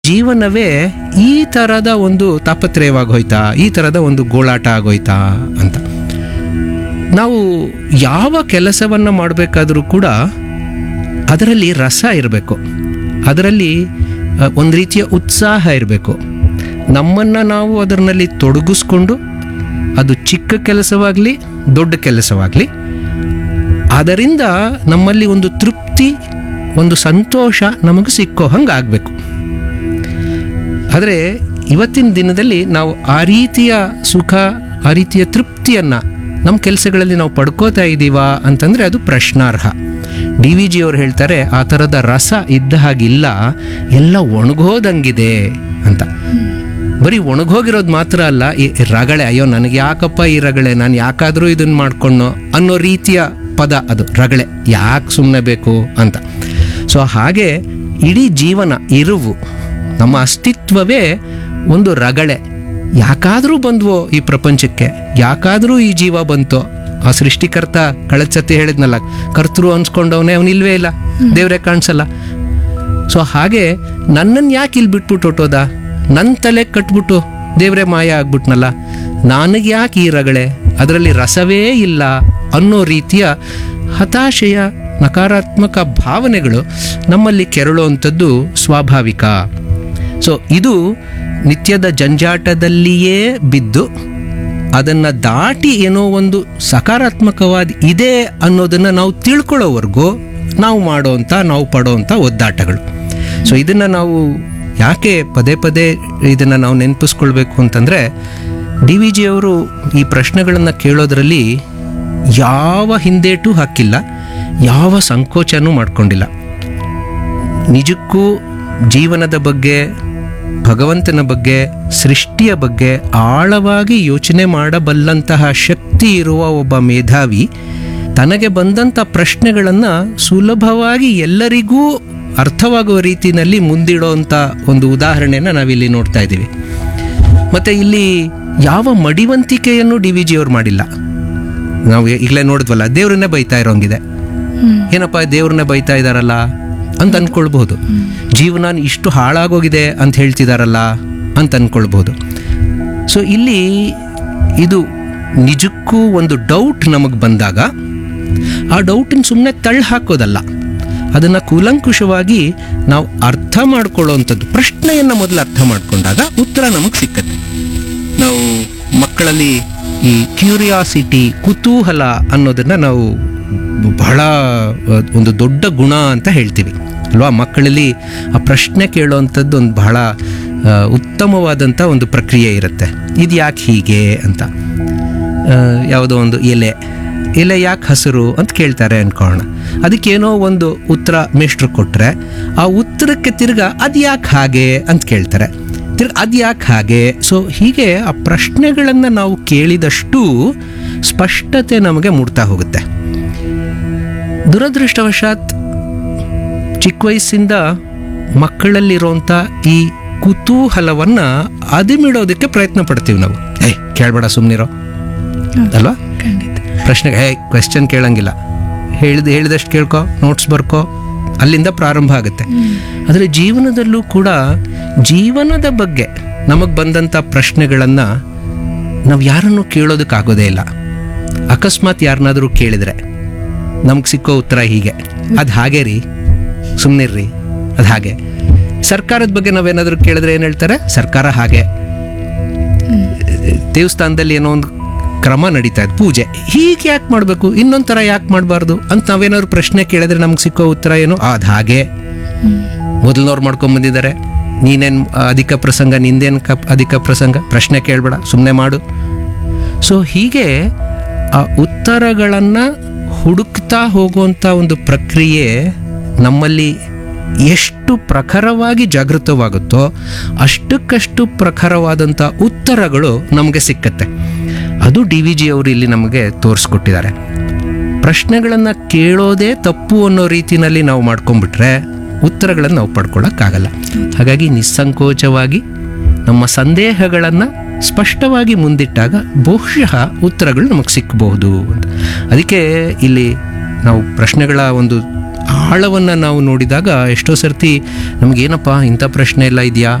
ಜೀವನವೇ ಈ ಥರದ ಒಂದು ತಾಪತ್ರಯವಾಗಿ ಹೋಯ್ತಾ ಈ ಥರದ ಒಂದು ಗೋಳಾಟ ಆಗೋಯ್ತಾ ಅಂತ ನಾವು ಯಾವ ಕೆಲಸವನ್ನು ಮಾಡಬೇಕಾದ್ರೂ ಕೂಡ ಅದರಲ್ಲಿ ರಸ ಇರಬೇಕು ಅದರಲ್ಲಿ ಅ, ಒಂದು ರೀತಿಯ ಉತ್ಸಾಹ ಇರಬೇಕು ನಮ್ಮನ್ನು ನಾವು ಅದರಲ್ಲಿ ತೊಡಗಿಸ್ಕೊಂಡು ಅದು ಚಿಕ್ಕ ಕೆಲಸವಾಗಲಿ ದೊಡ್ಡ ಕೆಲಸವಾಗಲಿ ಅದರಿಂದ ನಮ್ಮಲ್ಲಿ ಒಂದು ತೃಪ್ತಿ ಒಂದು ಸಂತೋಷ ನಮಗೆ ಸಿಕ್ಕೋ ಹಂಗೆ ಆಗಬೇಕು ಆದರೆ ಇವತ್ತಿನ ದಿನದಲ್ಲಿ ನಾವು ಆ ರೀತಿಯ ಸುಖ ಆ ರೀತಿಯ ತೃಪ್ತಿಯನ್ನು ನಮ್ಮ ಕೆಲಸಗಳಲ್ಲಿ ನಾವು ಪಡ್ಕೋತಾ ಇದ್ದೀವಾ ಅಂತಂದರೆ ಅದು ಪ್ರಶ್ನಾರ್ಹ ಡಿ ವಿ ಜಿ ಅವ್ರು ಹೇಳ್ತಾರೆ ಆ ಥರದ ರಸ ಇದ್ದ ಹಾಗಿಲ್ಲ ಎಲ್ಲ ಒಣಗೋದಂಗಿದೆ ಅಂತ ಬರೀ ಒಣಗೋಗಿರೋದು ಮಾತ್ರ ಅಲ್ಲ ಈ ರಗಳೆ ಅಯ್ಯೋ ನನಗೆ ಯಾಕಪ್ಪ ಈ ರಗಳೆ ನಾನು ಯಾಕಾದರೂ ಇದನ್ನು ಮಾಡ್ಕೊಂಡು ಅನ್ನೋ ರೀತಿಯ ಪದ ಅದು ರಗಳೆ ಯಾಕೆ ಸುಮ್ಮನೆ ಬೇಕು ಅಂತ ಸೊ ಹಾಗೆ ಇಡೀ ಜೀವನ ಇರುವು ನಮ್ಮ ಅಸ್ತಿತ್ವವೇ ಒಂದು ರಗಳೆ ಯಾಕಾದರೂ ಬಂದ್ವೋ ಈ ಪ್ರಪಂಚಕ್ಕೆ ಯಾಕಾದರೂ ಈ ಜೀವ ಬಂತೋ ಆ ಸೃಷ್ಟಿಕರ್ತ ಕಳೆದ ಸತಿ ಹೇಳಿದ್ನಲ್ಲ ಕರ್ತೃ ಅನ್ಸ್ಕೊಂಡವನೇ ಅವನಿಲ್ವೇ ಇಲ್ಲ ದೇವರೇ ಕಾಣಿಸಲ್ಲ ಸೊ ಹಾಗೆ ನನ್ನನ್ನು ಯಾಕೆ ಇಲ್ಲಿ ಬಿಟ್ಬಿಟ್ಟು ಹೊಟ್ಟೋದ ನನ್ನ ತಲೆ ಕಟ್ಬಿಟ್ಟು ದೇವರೇ ಮಾಯ ಆಗ್ಬಿಟ್ನಲ್ಲ ನನಗೆ ಯಾಕೆ ಈ ರಗಳೆ ಅದರಲ್ಲಿ ರಸವೇ ಇಲ್ಲ ಅನ್ನೋ ರೀತಿಯ ಹತಾಶೆಯ ನಕಾರಾತ್ಮಕ ಭಾವನೆಗಳು ನಮ್ಮಲ್ಲಿ ಕೆರಳುವಂಥದ್ದು ಸ್ವಾಭಾವಿಕ ಸೊ ಇದು ನಿತ್ಯದ ಜಂಜಾಟದಲ್ಲಿಯೇ ಬಿದ್ದು ಅದನ್ನು ದಾಟಿ ಏನೋ ಒಂದು ಸಕಾರಾತ್ಮಕವಾದ ಇದೆ ಅನ್ನೋದನ್ನು ನಾವು ತಿಳ್ಕೊಳ್ಳೋವರೆಗೂ ನಾವು ಮಾಡೋವಂಥ ನಾವು ಪಡೋವಂಥ ಒದ್ದಾಟಗಳು ಸೊ ಇದನ್ನು ನಾವು ಯಾಕೆ ಪದೇ ಪದೇ ಇದನ್ನು ನಾವು ನೆನಪಿಸ್ಕೊಳ್ಬೇಕು ಅಂತಂದರೆ ಡಿ ವಿ ಜಿ ಅವರು ಈ ಪ್ರಶ್ನೆಗಳನ್ನು ಕೇಳೋದ್ರಲ್ಲಿ ಯಾವ ಹಿಂದೇಟು ಹಾಕಿಲ್ಲ ಯಾವ ಸಂಕೋಚನೂ ಮಾಡ್ಕೊಂಡಿಲ್ಲ ನಿಜಕ್ಕೂ ಜೀವನದ ಬಗ್ಗೆ ಭಗವಂತನ ಬಗ್ಗೆ ಸೃಷ್ಟಿಯ ಬಗ್ಗೆ ಆಳವಾಗಿ ಯೋಚನೆ ಮಾಡಬಲ್ಲಂತಹ ಶಕ್ತಿ ಇರುವ ಒಬ್ಬ ಮೇಧಾವಿ ತನಗೆ ಬಂದಂಥ ಪ್ರಶ್ನೆಗಳನ್ನು ಸುಲಭವಾಗಿ ಎಲ್ಲರಿಗೂ ಅರ್ಥವಾಗುವ ರೀತಿಯಲ್ಲಿ ಮುಂದಿಡೋಂಥ ಒಂದು ಉದಾಹರಣೆನ ನಾವಿಲ್ಲಿ ನೋಡ್ತಾ ಇದ್ದೀವಿ ಮತ್ತು ಇಲ್ಲಿ ಯಾವ ಮಡಿವಂತಿಕೆಯನ್ನು ಡಿ ವಿ ಜಿಯವ್ರು ಮಾಡಿಲ್ಲ ನಾವು ಈಗಲೇ ನೋಡಿದ್ವಲ್ಲ ದೇವ್ರನ್ನೇ ಬೈತಾ ಇರೋಂಗಿದೆ ಏನಪ್ಪ ದೇವ್ರನ್ನೇ ಬೈತಾ ಇದ್ದಾರಲ್ಲ ಅಂತ ಅನ್ಕೊಳ್ಬಹುದು ಜೀವನ ಇಷ್ಟು ಹಾಳಾಗೋಗಿದೆ ಅಂತ ಹೇಳ್ತಿದಾರಲ್ಲ ಅಂತ ಅನ್ಕೊಳ್ಬಹುದು ಸೊ ಇಲ್ಲಿ ಇದು ನಿಜಕ್ಕೂ ಒಂದು ಡೌಟ್ ನಮಗೆ ಬಂದಾಗ ಆ ಡೌಟನ್ನು ಸುಮ್ಮನೆ ತಳ್ಳಿ ಹಾಕೋದಲ್ಲ ಅದನ್ನು ಕೂಲಂಕುಷವಾಗಿ ನಾವು ಅರ್ಥ ಮಾಡ್ಕೊಳ್ಳೋವಂಥದ್ದು ಪ್ರಶ್ನೆಯನ್ನು ಮೊದಲು ಅರ್ಥ ಮಾಡ್ಕೊಂಡಾಗ ಉತ್ತರ ನಮಗೆ ಸಿಕ್ಕತ್ತೆ ನಾವು ಮಕ್ಕಳಲ್ಲಿ ಈ ಕ್ಯೂರಿಯಾಸಿಟಿ ಕುತೂಹಲ ಅನ್ನೋದನ್ನು ನಾವು ಬಹಳ ಅಹ್, ಒಂದು ದೊಡ್ಡ ಗುಣ ಅಂತ ಹೇಳ್ತೀವಿ ಅಲ್ವಾ ಮಕ್ಕಳಲ್ಲಿ ಆ ಪ್ರಶ್ನೆ ಕೇಳೋವಂಥದ್ದು ಒಂದು ಬಹಳ ಅಹ್, ಉತ್ತಮವಾದಂಥ ಒಂದು ಪ್ರಕ್ರಿಯೆ ಇರುತ್ತೆ ಇದು ಯಾಕೆ ಹೀಗೆ ಅಂತ ಅಹ್, ಯಾವುದೋ ಒಂದು ಎಲೆ ಎಲೆ ಯಾಕೆ ಹಸಿರು ಅಂತ ಕೇಳ್ತಾರೆ ಅನ್ಕೊಳ್ಳೋಣ ಅದಕ್ಕೇನೋ ಒಂದು ಉತ್ತರ ಮೇಷ್ಟ್ರು ಕೊಟ್ಟರೆ ಆ ಉತ್ತರಕ್ಕೆ ತಿರ್ಗಾ ಅದು ಯಾಕೆ ಹಾಗೆ ಅಂತ ಕೇಳ್ತಾರೆ ತಿರ್ಗ ಅದು ಯಾಕೆ ಹಾಗೆ ಸೊ ಹೀಗೆ ಆ ಪ್ರಶ್ನೆಗಳನ್ನು ನಾವು ಕೇಳಿದಷ್ಟು ಸ್ಪಷ್ಟತೆ ನಮಗೆ ಮೂಡ್ತಾ ಹೋಗುತ್ತೆ ದುರದೃಷ್ಟವಶಾತ್ ಚಿಕ್ಕ ವಯಸ್ಸಿಂದ ಮಕ್ಕಳಲ್ಲಿರುವಂಥ ಈ ಕುತೂಹಲವನ್ನು ಅದಿಮಿಡೋದಕ್ಕೆ ಪ್ರಯತ್ನ ಪಡ್ತೀವಿ ನಾವು ಏಯ್ ಕೇಳಬೇಡ ಸುಮ್ಮನಿರೋ ಅಲ್ವಾ ಖಂಡಿತ ಪ್ರಶ್ನೆಗೆ ಹೇ ಕ್ವೆಶ್ಚನ್ ಕೇಳಂಗಿಲ್ಲ ಹೇಳಿದ ಹೇಳಿದಷ್ಟು ಕೇಳ್ಕೊ ನೋಟ್ಸ್ ಬರ್ಕೋ ಅಲ್ಲಿಂದ ಪ್ರಾರಂಭ ಆಗುತ್ತೆ ಆದರೆ ಜೀವನದಲ್ಲೂ ಕೂಡ ಜೀವನದ ಬಗ್ಗೆ ನಮಗೆ ಬಂದಂಥ ಪ್ರಶ್ನೆಗಳನ್ನು ನಾವು ಯಾರನ್ನು ಕೇಳೋದಕ್ಕಾಗೋದೇ ಇಲ್ಲ ಅಕಸ್ಮಾತ್ ಯಾರನ್ನಾದರೂ ಕೇಳಿದರೆ ನಮ್ಗೆ ಸಿಕ್ಕೋ ಉತ್ತರ ಹೀಗೆ ಅದು ಹಾಗೆ ರೀ ಸುಮ್ಮನಿರ್ರಿ ಅದು ಹಾಗೆ ಸರ್ಕಾರದ ಬಗ್ಗೆ ನಾವೇನಾದರೂ ಕೇಳಿದ್ರೆ ಏನು ಹೇಳ್ತಾರೆ ಸರ್ಕಾರ ಹಾಗೆ ದೇವಸ್ಥಾನದಲ್ಲಿ ಏನೋ ಒಂದು ಕ್ರಮ ನಡೀತಾ ಇದೆ ಪೂಜೆ ಹೀಗೆ ಯಾಕೆ ಮಾಡಬೇಕು ಇನ್ನೊಂದು ಥರ ಯಾಕೆ ಮಾಡಬಾರ್ದು ಅಂತ ನಾವೇನಾದ್ರು ಪ್ರಶ್ನೆ ಕೇಳಿದ್ರೆ ನಮ್ಗೆ ಸಿಕ್ಕೋ ಉತ್ತರ ಏನು ಅದು ಹಾಗೆ ಮೊದಲನವ್ರು ಮಾಡ್ಕೊಂಬಂದಿದ್ದಾರೆ ನೀನೇನು ಅಧಿಕ ಪ್ರಸಂಗ ನಿಂದೇನು ಕ ಅಧಿಕ ಪ್ರಸಂಗ ಪ್ರಶ್ನೆ ಕೇಳಬೇಡ ಸುಮ್ಮನೆ ಮಾಡು ಸೊ ಹೀಗೆ ಆ ಉತ್ತರಗಳನ್ನು ಹುಡುಕ್ತಾ ಹೋಗುವಂಥ ಒಂದು ಪ್ರಕ್ರಿಯೆ ನಮ್ಮಲ್ಲಿ ಎಷ್ಟು ಪ್ರಖರವಾಗಿ ಜಾಗೃತವಾಗುತ್ತೋ ಅಷ್ಟಕ್ಕಷ್ಟು ಪ್ರಖರವಾದಂಥ ಉತ್ತರಗಳು ನಮಗೆ ಸಿಕ್ಕತ್ತೆ ಅದು ಡಿ ವಿ ಜಿ ಅವರು ಇಲ್ಲಿ ನಮಗೆ ತೋರಿಸ್ಕೊಟ್ಟಿದ್ದಾರೆ ಪ್ರಶ್ನೆಗಳನ್ನು ಕೇಳೋದೇ ತಪ್ಪು ಅನ್ನೋ ರೀತಿಯಲ್ಲಿ ನಾವು ಮಾಡ್ಕೊಂಡ್ಬಿಟ್ರೆ ಉತ್ತರಗಳನ್ನು ನಾವು ಪಡ್ಕೊಳ್ಳೋಕ್ಕಾಗಲ್ಲ ಹಾಗಾಗಿ ನಿಸ್ಸಂಕೋಚವಾಗಿ ನಮ್ಮ ಸಂದೇಹಗಳನ್ನು ಸ್ಪಷ್ಟವಾಗಿ ಮುಂದಿಟ್ಟಾಗ ಬಹುಶಃ ಉತ್ತರಗಳು ನಮಗೆ ಸಿಕ್ಕಬಹುದು ಅಂತ ಅದಕ್ಕೆ ಇಲ್ಲಿ ನಾವು ಪ್ರಶ್ನೆಗಳ ಒಂದು ಆಳವನ್ನು ನಾವು ನೋಡಿದಾಗ ಎಷ್ಟೋ ಸರ್ತಿ ನಮಗೇನಪ್ಪ ಇಂಥ ಪ್ರಶ್ನೆ ಎಲ್ಲ ಇದೆಯಾ